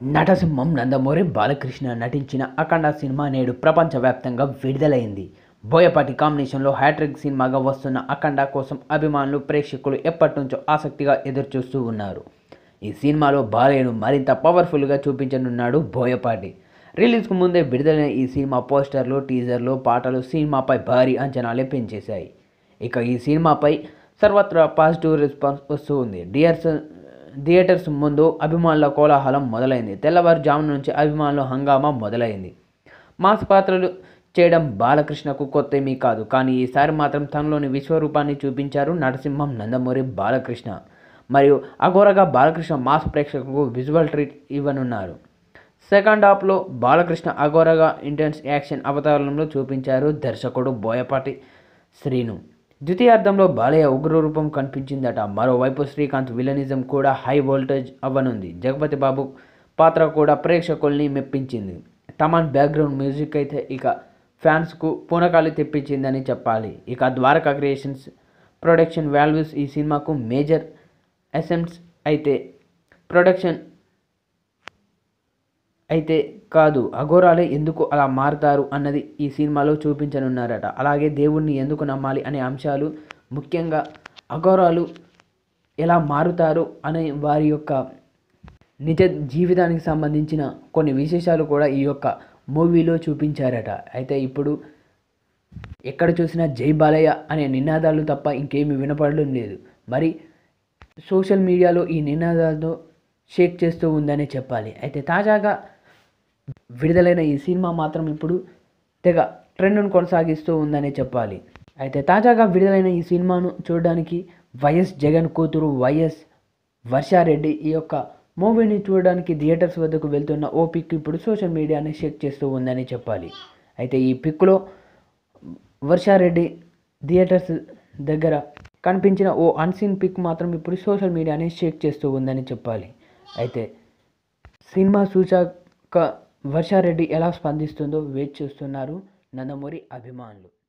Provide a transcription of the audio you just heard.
నటసింహం నందమూరి బాలకృష్ణ నటించిన అఖండ సినిమా నేడు ప్రపంచవ్యాప్తంగా విడుదలైంది బోయపాటి కాంబినేషన్లో హ్యాట్రిక్ సినిమాగా వస్తున్న అఖండ కోసం అభిమానులు ప్రేక్షకులు ఎప్పటి నుంచో ఆసక్తిగా ఎదురుచూస్తూ ఉన్నారు ఈ సినిమాలో బాలయ్యను మరింత పవర్ఫుల్గా చూపించనున్నాడు బోయపాటి రిలీజ్కు ముందే విడుదలైన ఈ సినిమా పోస్టర్లు టీజర్లు పాటలు సినిమాపై భారీ అంచనాలే పెంచేశాయి ఇక ఈ సినిమాపై సర్వత్రా పాజిటివ్ రెస్పాన్స్ వస్తూ ఉంది డియర్స్ థియేటర్స్ ముందు అభిమానుల కోలాహలం మొదలైంది తెల్లవారుజాము నుంచి అభిమానుల హంగామా మొదలైంది మాస్ పాత్రలు చేయడం బాలకృష్ణకు కొత్త ఏమీ కాదు కానీ ఈసారి మాత్రం తనలోని విశ్వరూపాన్ని చూపించారు నరసింహం నందమూరి బాలకృష్ణ మరియు అఘోరగా బాలకృష్ణ మాస్ ప్రేక్షకులకు విజువల్ ట్రీట్ ఇవ్వనున్నారు సెకండ్ హాఫ్లో బాలకృష్ణ అఘోరగా ఇంటెన్స్ యాక్షన్ అవతారంలో చూపించారు దర్శకుడు బోయపాటి శ్రీను ద్వితీయార్థంలో బాలయ్య ఉగ్ర రూపం కనిపించిందట మరోవైపు శ్రీకాంత్ విలనిజం కూడా హై వోల్టేజ్ అవ్వనుంది జగపతి బాబు పాత్ర కూడా ప్రేక్షకుల్ని మెప్పించింది తమన్ బ్యాక్గ్రౌండ్ మ్యూజిక్ అయితే ఇక ఫ్యాన్స్కు పూనకాలు తెప్పించిందని చెప్పాలి ఇక ద్వారకా క్రియేషన్స్ ప్రొడక్షన్ వాల్యూస్ ఈ సినిమాకు మేజర్ అసెంట్స్ అయితే ప్రొడక్షన్ అయితే కాదు అఘోరాలే ఎందుకు అలా మారుతారు అన్నది ఈ సినిమాలో చూపించనున్నారట అలాగే దేవుణ్ణి ఎందుకు నమ్మాలి అనే అంశాలు ముఖ్యంగా అఘోరాలు ఎలా మారుతారు అనే వారి యొక్క నిజ జీవితానికి సంబంధించిన కొన్ని విశేషాలు కూడా ఈ యొక్క మూవీలో చూపించారట అయితే ఇప్పుడు ఎక్కడ చూసినా జై బాలయ్య అనే నినాదాలు తప్ప ఇంకేమీ వినపడడం లేదు మరి సోషల్ మీడియాలో ఈ నినాదాలతో షేక్ చేస్తూ ఉందనే చెప్పాలి అయితే తాజాగా విడుదలైన ఈ సినిమా మాత్రం ఇప్పుడు తెగ ట్రెండ్ను కొనసాగిస్తూ ఉందనే చెప్పాలి అయితే తాజాగా విడుదలైన ఈ సినిమాను చూడడానికి వైఎస్ జగన్ కూతురు వైఎస్ వర్షారెడ్డి ఈ యొక్క మూవీని చూడడానికి థియేటర్స్ వద్దకు వెళ్తున్న ఓ పిక్ ఇప్పుడు సోషల్ మీడియాని షేక్ చేస్తూ ఉందని చెప్పాలి అయితే ఈ పిక్లో వర్షారెడ్డి థియేటర్స్ దగ్గర కనిపించిన ఓ అన్సీన్ పిక్ మాత్రం ఇప్పుడు సోషల్ మీడియాని షేక్ చేస్తూ ఉందని చెప్పాలి అయితే సినిమా చూశాక వర్షారెడ్డి ఎలా స్పందిస్తుందో వేచి చూస్తున్నారు నందమూరి అభిమానులు